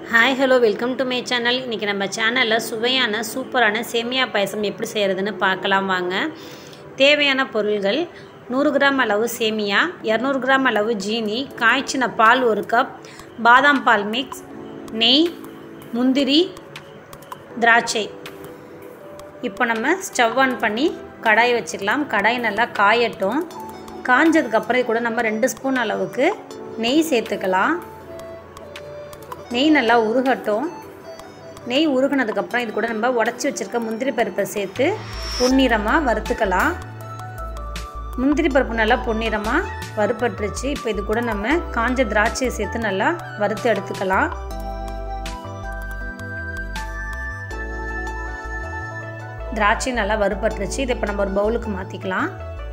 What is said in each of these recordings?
hi hello welcome to my channel இன்றைக்கி நம்ம சேனலில் சுவையான சூப்பரான சேமியா பாயசம் எப்படி செய்கிறதுன்னு பார்க்கலாம் வாங்க தேவையான பொருள்கள் நூறு கிராம் அளவு சேமியா இரநூறு கிராம் அளவு ஜீனி காய்ச்சின பால் ஒரு கப் பாதாம் பால் மிக்ஸ் நெய் முந்திரி திராட்சை இப்போ நம்ம ஸ்டவ் ஆன் பண்ணி கடாய் வச்சுக்கலாம் கடாய் நல்லா காயட்டும் காஞ்சதுக்கப்புறம் இது கூட நம்ம ரெண்டு ஸ்பூன் அளவுக்கு நெய் சேர்த்துக்கலாம் நெய் நல்லா உருகட்டும் நெய் உருகினதுக்கப்புறம் இது கூட நம்ம உடச்சி வச்சுருக்க முந்திரி பருப்பை சேர்த்து பொன்னிறமாக வறுத்துக்கலாம் முந்திரி பருப்பு நல்லா பொன்னிறமாக வறுப்பட்டுருச்சு இப்போ இது கூட நம்ம காஞ்ச திராட்சையை சேர்த்து நல்லா வறுத்து எடுத்துக்கலாம் திராட்சை நல்லா வறுப்பட்டுருச்சு இதை இப்போ நம்ம ஒரு பவுலுக்கு மாற்றிக்கலாம்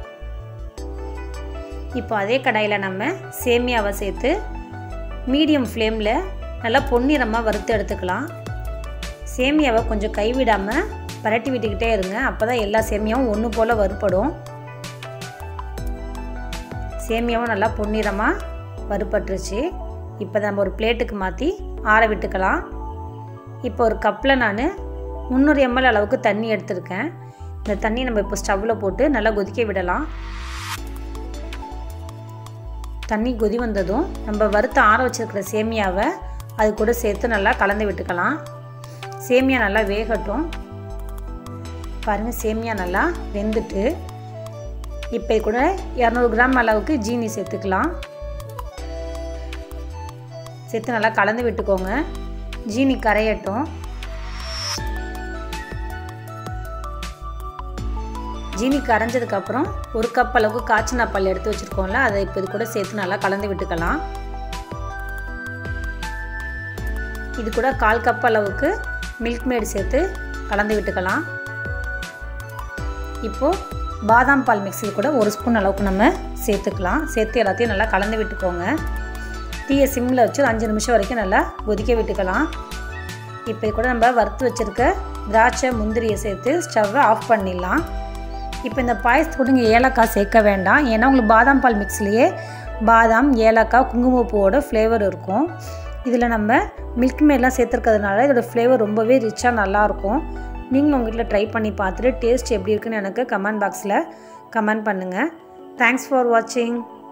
இப்போ அதே கடாயில் நம்ம சேமியாவை சேர்த்து மீடியம் ஃப்ளேமில் நல்லா பொன்னிறமாக வறுத்து எடுத்துக்கலாம் சேமியாவை கொஞ்சம் கைவிடாமல் பரட்டி விட்டுக்கிட்டே இருங்க அப்போ தான் எல்லா சேமியாவும் ஒன்று போல் வறுப்படும் சேமியாவும் நல்லா பொன்னிறமாக வறுப்பட்டுருச்சு இப்போ நம்ம ஒரு பிளேட்டுக்கு மாற்றி ஆற விட்டுக்கலாம் இப்போ ஒரு கப்பில் நான் முந்நூறு எம்எல் அளவுக்கு தண்ணி எடுத்திருக்கேன் இந்த தண்ணி நம்ம இப்போ ஸ்டவ்வில் போட்டு நல்லா கொதிக்க விடலாம் தண்ணி கொதி வந்ததும் நம்ம வறுத்து ஆற வச்சுருக்கிற சேமியாவை அது கூட சேர்த்து நல்லா கலந்து விட்டுக்கலாம் சேமியா நல்லா வேகட்டும் பாருங்கள் சேமியா நல்லா வெந்துட்டு இப்போ கூட இரநூறு கிராம் அளவுக்கு ஜீனி சேர்த்துக்கலாம் சேர்த்து நல்லா கலந்து விட்டுக்கோங்க ஜீனி கரையட்டும் ஜீனி கரைஞ்சதுக்கப்புறம் ஒரு கப் அளவுக்கு காய்ச்சினா பல் எடுத்து வச்சுருக்கோம்ல அதை இப்போ இது கூட சேர்த்து நல்லா கலந்து விட்டுக்கலாம் இது கூட கால் கப் அளவுக்கு மில்க் மேடு சேர்த்து கலந்து விட்டுக்கலாம் இப்போது பாதாம் பால் மிக்ஸில் கூட ஒரு ஸ்பூன் அளவுக்கு நம்ம சேர்த்துக்கலாம் சேர்த்து எல்லாத்தையும் நல்லா கலந்து விட்டுக்கோங்க தீயை சிம்மில் வச்சு அஞ்சு நிமிஷம் வரைக்கும் நல்லா கொதிக்க விட்டுக்கலாம் இப்போ இது கூட நம்ம வறுத்து வச்சுருக்க திராட்சை முந்திரியை சேர்த்து ஸ்டவ்வை ஆஃப் பண்ணிடலாம் இப்போ இந்த பாயசத்துக்கு கூட நீங்கள் ஏலக்காய் சேர்க்க வேண்டாம் ஏன்னா உங்களுக்கு பாதாம் பால் மிக்ஸ்லேயே பாதாம் ஏலக்காய் குங்குமப்பூவோட ஃப்ளேவர் இருக்கும் இதில் நம்ம மில்க் மேட்லாம் சேர்த்துருக்கிறதுனால இதோட ஃப்ளேவர் ரொம்பவே ரிச்சாக நல்லாயிருக்கும் நீங்களும் உங்கள் வீட்டில் ட்ரை பண்ணி பார்த்துட்டு டேஸ்ட் எப்படி இருக்குன்னு எனக்கு கமெண்ட் பாக்ஸில் கமெண்ட் பண்ணுங்கள் தேங்க்ஸ் ஃபார் வாட்சிங்